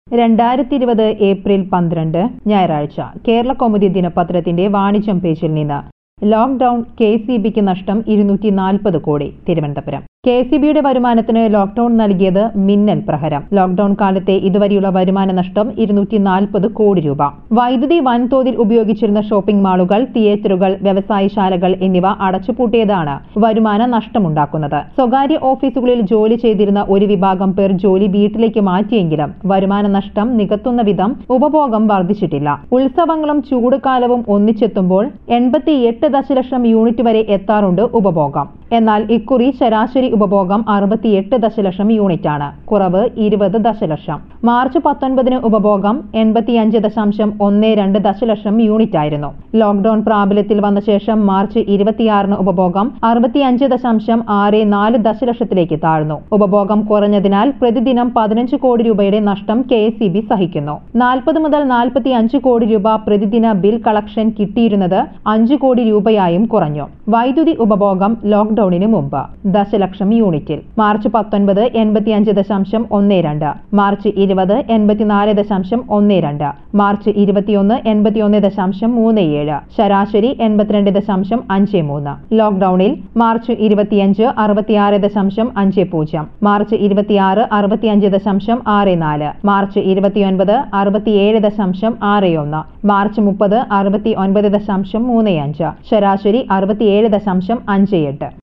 രണ്ടായിരത്തി ഇരുപത് ഏപ്രിൽ പന്ത്രണ്ട് ഞായറാഴ്ച കേരള കൗമുദി ദിനപത്രത്തിന്റെ വാണിജ്യം പേജിൽ നിന്ന് ലോക്ഡൌൺ കെ സി ബിക്ക് നഷ്ടം ഇരുന്നൂറ്റി നാൽപ്പത് കോടി തിരുവനന്തപുരം കെ സി ബിയുടെ വരുമാനത്തിന് ലോക്ഡൌൺ നൽകിയത് മിന്നൽ പ്രഹരം ലോക്ഡൌൺ കാലത്തെ ഇതുവരെയുള്ള വരുമാന നഷ്ടം ഇരുന്നൂറ്റി നാൽപ്പത് കോടി രൂപ വൈദ്യുതി വൻതോതിൽ ഉപയോഗിച്ചിരുന്ന ഷോപ്പിംഗ് മാളുകൾ തിയേറ്ററുകൾ വ്യവസായശാലകൾ എന്നിവ അടച്ചുപൂട്ടിയതാണ് വരുമാന നഷ്ടമുണ്ടാക്കുന്നത് സ്വകാര്യ ഓഫീസുകളിൽ ജോലി ചെയ്തിരുന്ന ഒരു വിഭാഗം പേർ ജോലി വീട്ടിലേക്ക് മാറ്റിയെങ്കിലും വരുമാന നഷ്ടം നികത്തുന്ന വിധം ഉപഭോഗം വർദ്ധിച്ചിട്ടില്ല ഉത്സവങ്ങളും ചൂടുകാലവും ഒന്നിച്ചെത്തുമ്പോൾ എൺപത്തിയെട്ട് ദശലക്ഷം യൂണിറ്റ് വരെ എത്താറുണ്ട് ഉപഭോഗം എന്നാൽ ഇക്കുറി ശരാശരി ഉപഭോഗം അറുപത്തിയെട്ട് ദശലക്ഷം യൂണിറ്റാണ് കുറവ് ഇരുപത് ദശലക്ഷം മാർച്ച് പത്തൊൻപതിന് ഉപഭോഗം എൺപത്തിയഞ്ച് ദശാംശം ഒന്ന് രണ്ട് ദശലക്ഷം യൂണിറ്റായിരുന്നു ലോക്ഡൌൺ പ്രാബല്യത്തിൽ വന്ന ശേഷം മാർച്ച് ഇരുപത്തിയാറിന് ഉപഭോഗം അറുപത്തിയഞ്ച് ദശാംശം ആറ് നാല് ദശലക്ഷത്തിലേക്ക് താഴ്ന്നു ഉപഭോഗം കുറഞ്ഞതിനാൽ പ്രതിദിനം പതിനഞ്ച് കോടി രൂപയുടെ നഷ്ടം കെ എസ് സഹിക്കുന്നു നാൽപ്പത് മുതൽ നാൽപ്പത്തി അഞ്ച് കോടി രൂപ പ്രതിദിന ബിൽ കളക്ഷൻ കിട്ടിയിരുന്നത് അഞ്ച് കോടി രൂപയായും കുറഞ്ഞു വൈദ്യുതി ഉപഭോഗം ലോക്ഡൌണിന് മുമ്പ് ദശലക്ഷം യൂണിറ്റിൽ മാർച്ച് പത്തൊൻപത് എൺപത്തിയഞ്ച് ദശാംശം ഒന്ന് രണ്ട് മാർച്ച് ഇരുപത് എൺപത്തിനാല് ദശാംശം ഒന്ന് രണ്ട് മാർച്ച് ഇരുപത്തിയൊന്ന് എൺപത്തിയൊന്ന് ദശാംശം മൂന്ന് ഏഴ് ശരാശരി എൺപത്തിരണ്ട് ദശാംശം അഞ്ച് മൂന്ന് ലോക്ഡൌണിൽ മാർച്ച് ഇരുപത്തിയഞ്ച് അറുപത്തിയാറ് ദശാംശം അഞ്ച് പൂജ്യം മാർച്ച് ഇരുപത്തിയാറ് അറുപത്തിയഞ്ച് ദശാംശം ആറ് നാല് മാർച്ച് ഇരുപത്തിയൊൻപത് അറുപത്തിയേഴ് ദശാംശം ആറ് ഒന്ന് മാർച്ച് മുപ്പത് അറുപത്തി ഒൻപത് ദശാംശം മൂന്ന് അഞ്ച് ശരാശരി അറുപത്തിയേഴ് ദശാംശം അഞ്ച് എട്ട്